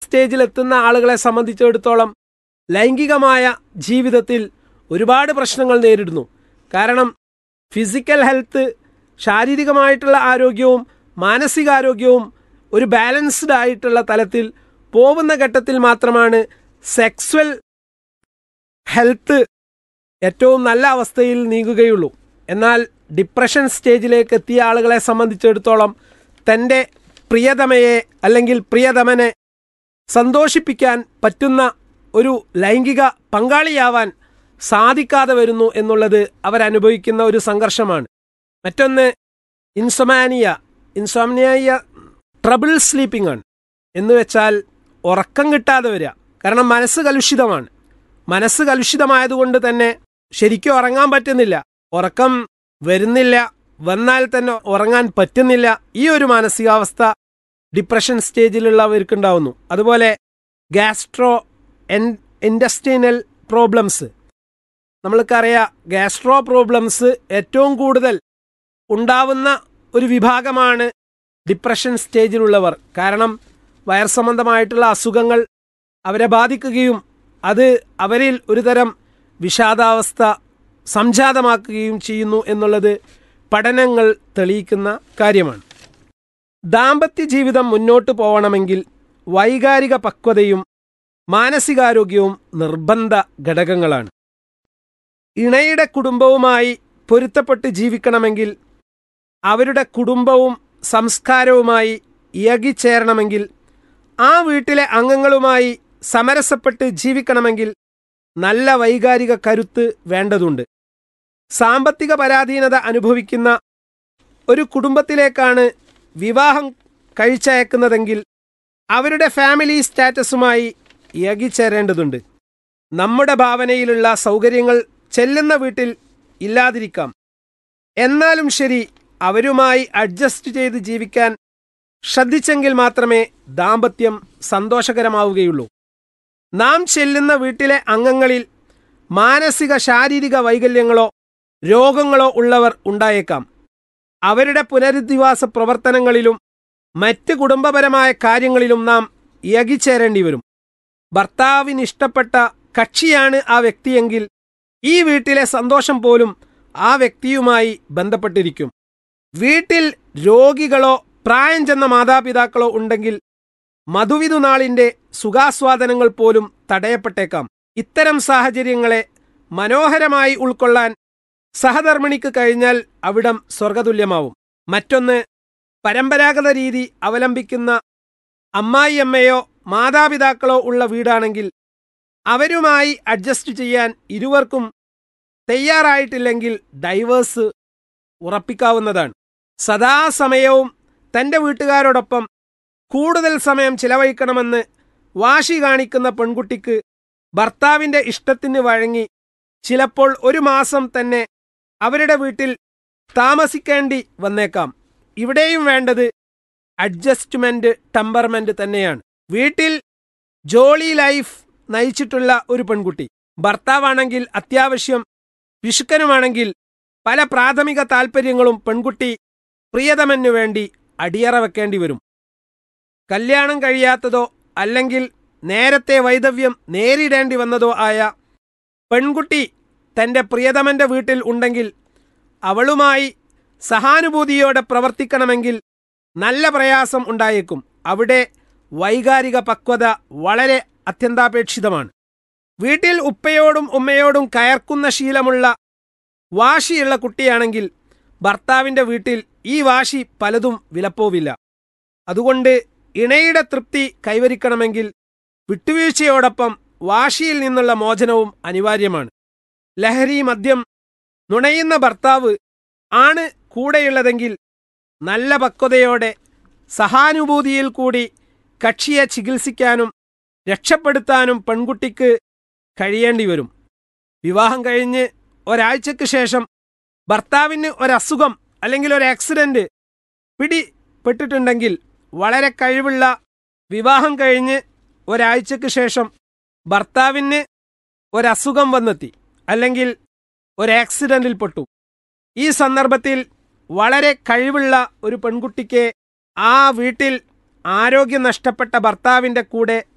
സ്റ്റേജിലെത്തുന്ന ആളുകളെ സംബന്ധിച്ചിടത്തോളം ലൈംഗികമായ ജീവിതത്തിൽ ഒരുപാട് പ്രശ്നങ്ങൾ നേരിടുന്നു കാരണം ഫിസിക്കൽ ഹെൽത്ത് ശാരീരികമായിട്ടുള്ള ആരോഗ്യവും മാനസികാരോഗ്യവും ഒരു ബാലൻസ്ഡ് ആയിട്ടുള്ള തലത്തിൽ പോകുന്ന ഘട്ടത്തിൽ മാത്രമാണ് സെക്സ്വൽ ഹെൽത്ത് ഏറ്റവും നല്ല അവസ്ഥയിൽ നീങ്ങുകയുള്ളൂ എന്നാൽ ഡിപ്രഷൻ സ്റ്റേജിലേക്ക് എത്തിയ ആളുകളെ സംബന്ധിച്ചിടത്തോളം തൻ്റെ പ്രിയതമയെ അല്ലെങ്കിൽ പ്രിയതമനെ സന്തോഷിപ്പിക്കാൻ പറ്റുന്ന ഒരു ലൈംഗിക പങ്കാളിയാവാൻ സാധിക്കാതെ വരുന്നു എന്നുള്ളത് അവരനുഭവിക്കുന്ന ഒരു സംഘർഷമാണ് മറ്റൊന്ന് ഇൻസൊമാനിയ ഇൻസോമിനിയ ട്രബിൾ സ്ലീപ്പിംഗ് ആണ് എന്ന് വെച്ചാൽ ഉറക്കം കിട്ടാതെ വരിക കാരണം മനസ്സ് കലുഷിതമാണ് മനസ്സ് കലുഷിതമായതുകൊണ്ട് തന്നെ ശരിക്കും ഉറങ്ങാൻ പറ്റുന്നില്ല ഉറക്കം വരുന്നില്ല വന്നാൽ തന്നെ ഉറങ്ങാൻ പറ്റുന്നില്ല ഈ ഒരു മാനസികാവസ്ഥ ഡിപ്രഷൻ സ്റ്റേജിലുള്ളവർക്കുണ്ടാവുന്നു അതുപോലെ ഗാസ്ട്രോ എൻ ഇൻഡസ്ട്രീനൽ പ്രോബ്ലംസ് നമ്മൾക്കറിയാം ഗാസ്ട്രോ പ്രോബ്ലംസ് ഏറ്റവും കൂടുതൽ ഉണ്ടാവുന്ന ഒരു വിഭാഗമാണ് ഡിപ്രഷൻ സ്റ്റേജിലുള്ളവർ കാരണം വയർ സംബന്ധമായിട്ടുള്ള അസുഖങ്ങൾ അവരെ ബാധിക്കുകയും അത് അവരിൽ ഒരുതരം വിഷാദാവസ്ഥ സംജാതമാക്കുകയും ചെയ്യുന്നു എന്നുള്ളത് പഠനങ്ങൾ തെളിയിക്കുന്ന കാര്യമാണ് ദാമ്പത്യ ജീവിതം മുന്നോട്ട് പോകണമെങ്കിൽ വൈകാരിക പക്വതയും മാനസികാരോഗ്യവും നിർബന്ധ ഘടകങ്ങളാണ് ഇണയുടെ കുടുംബവുമായി പൊരുത്തപ്പെട്ട് ജീവിക്കണമെങ്കിൽ അവരുടെ കുടുംബവും സംസ്കാരവുമായി ഇയകിച്ചേരണമെങ്കിൽ ആ വീട്ടിലെ അംഗങ്ങളുമായി സമരസപ്പെട്ട് ജീവിക്കണമെങ്കിൽ നല്ല വൈകാരിക കരുത്ത് വേണ്ടതുണ്ട് സാമ്പത്തിക പരാധീനത അനുഭവിക്കുന്ന ഒരു കുടുംബത്തിലേക്കാണ് വിവാഹം കഴിച്ചയക്കുന്നതെങ്കിൽ അവരുടെ ഫാമിലി സ്റ്റാറ്റസുമായി ഇയകിച്ചേരേണ്ടതുണ്ട് നമ്മുടെ ഭാവനയിലുള്ള സൗകര്യങ്ങൾ ചെല്ലുന്ന വീട്ടിൽ ഇല്ലാതിരിക്കാം എന്നാലും ശരി അവരുമായി അഡ്ജസ്റ്റ് ചെയ്ത് ജീവിക്കാൻ ശ്രദ്ധിച്ചെങ്കിൽ മാത്രമേ ദാമ്പത്യം സന്തോഷകരമാവുകയുള്ളൂ നാം ചെല്ലുന്ന വീട്ടിലെ അംഗങ്ങളിൽ മാനസിക ശാരീരിക വൈകല്യങ്ങളോ രോഗങ്ങളോ ഉള്ളവർ ഉണ്ടായേക്കാം അവരുടെ പുനരധിവാസ പ്രവർത്തനങ്ങളിലും മറ്റ് കുടുംബപരമായ കാര്യങ്ങളിലും നാം ഇയകിച്ചേരേണ്ടി വരും ഭർത്താവിന് ഇഷ്ടപ്പെട്ട കക്ഷിയാണ് ആ വ്യക്തിയെങ്കിൽ ഈ വീട്ടിലെ സന്തോഷം പോലും ആ വ്യക്തിയുമായി ബന്ധപ്പെട്ടിരിക്കും വീട്ടിൽ രോഗികളോ പ്രായം ചെന്ന മാതാപിതാക്കളോ ഉണ്ടെങ്കിൽ മധുവിധു നാളിന്റെ സുഖാസ്വാദനങ്ങൾ പോലും തടയപ്പെട്ടേക്കാം ഇത്തരം സാഹചര്യങ്ങളെ മനോഹരമായി ഉൾക്കൊള്ളാൻ സഹധർമ്മിണിക്ക് കഴിഞ്ഞാൽ അവിടം സ്വർഗതുല്യമാവും മറ്റൊന്ന് പരമ്പരാഗത രീതി അവലംബിക്കുന്ന അമ്മായിയമ്മയോ മാതാപിതാക്കളോ ഉള്ള വീടാണെങ്കിൽ അവരുമായി അഡ്ജസ്റ്റ് ചെയ്യാൻ ഇരുവർക്കും തയ്യാറായിട്ടില്ലെങ്കിൽ ഡൈവേഴ്സ് ഉറപ്പിക്കാവുന്നതാണ് സദാസമയവും തൻ്റെ വീട്ടുകാരോടൊപ്പം കൂടുതൽ സമയം ചിലവഴിക്കണമെന്ന് വാശി കാണിക്കുന്ന പെൺകുട്ടിക്ക് ഭർത്താവിൻ്റെ ഇഷ്ടത്തിന് വഴങ്ങി ചിലപ്പോൾ ഒരു മാസം തന്നെ അവരുടെ വീട്ടിൽ താമസിക്കേണ്ടി വന്നേക്കാം ഇവിടെയും വേണ്ടത് അഡ്ജസ്റ്റ്മെന്റ് ടെമ്പർമെന്റ് തന്നെയാണ് വീട്ടിൽ ജോളി ലൈഫ് നയിച്ചിട്ടുള്ള ഒരു പെൺകുട്ടി ഭർത്താവാണെങ്കിൽ അത്യാവശ്യം വിശുക്കനുമാണെങ്കിൽ പല പ്രാഥമിക താൽപ്പര്യങ്ങളും പെൺകുട്ടി പ്രിയതമനു വേണ്ടി അടിയറ വെക്കേണ്ടി വരും കല്യാണം കഴിയാത്തതോ അല്ലെങ്കിൽ നേരത്തെ വൈദവ്യം നേരിടേണ്ടി വന്നതോ ആയ പെൺകുട്ടി തന്റെ പ്രിയതമന്റെ വീട്ടിൽ ഉണ്ടെങ്കിൽ അവളുമായി സഹാനുഭൂതിയോടെ പ്രവർത്തിക്കണമെങ്കിൽ നല്ല പ്രയാസം ഉണ്ടായേക്കും അവിടെ വൈകാരിക പക്വത വളരെ അത്യന്താപേക്ഷിതമാണ് വീട്ടിൽ ഉപ്പയോടും ഉമ്മയോടും കയർക്കുന്ന ശീലമുള്ള വാശിയുള്ള കുട്ടിയാണെങ്കിൽ ഭർത്താവിന്റെ വീട്ടിൽ ഈ വാശി പലതും വിലപ്പോവില്ല അതുകൊണ്ട് ഇണയുടെ തൃപ്തി കൈവരിക്കണമെങ്കിൽ വിട്ടുവീഴ്ചയോടൊപ്പം വാശിയിൽ നിന്നുള്ള മോചനവും അനിവാര്യമാണ് ലഹരി മദ്യം നുണയുന്ന ഭർത്താവ് ആണ് കൂടെയുള്ളതെങ്കിൽ നല്ല പക്വതയോടെ സഹാനുഭൂതിയിൽ കൂടി കക്ഷിയെ ചികിത്സിക്കാനും രക്ഷപ്പെടുത്താനും പെൺകുട്ടിക്ക് കഴിയേണ്ടി വരും വിവാഹം കഴിഞ്ഞ് ഒരാഴ്ചയ്ക്ക് ശേഷം ഭർത്താവിന് ഒരസുഖം അല്ലെങ്കിൽ ഒരു ആക്സിഡന്റ് പിടിപ്പെട്ടിട്ടുണ്ടെങ്കിൽ വളരെ കഴിവുള്ള വിവാഹം കഴിഞ്ഞ് ഒരാഴ്ചയ്ക്ക് ശേഷം ഭർത്താവിന് ഒരസുഖം വന്നെത്തി അല്ലെങ്കിൽ ഒരു ആക്സിഡന്റിൽ പെട്ടു ഈ സന്ദർഭത്തിൽ വളരെ കഴിവുള്ള ഒരു പെൺകുട്ടിക്ക് ആ വീട്ടിൽ ആരോഗ്യം നഷ്ടപ്പെട്ട ഭർത്താവിൻ്റെ കൂടെ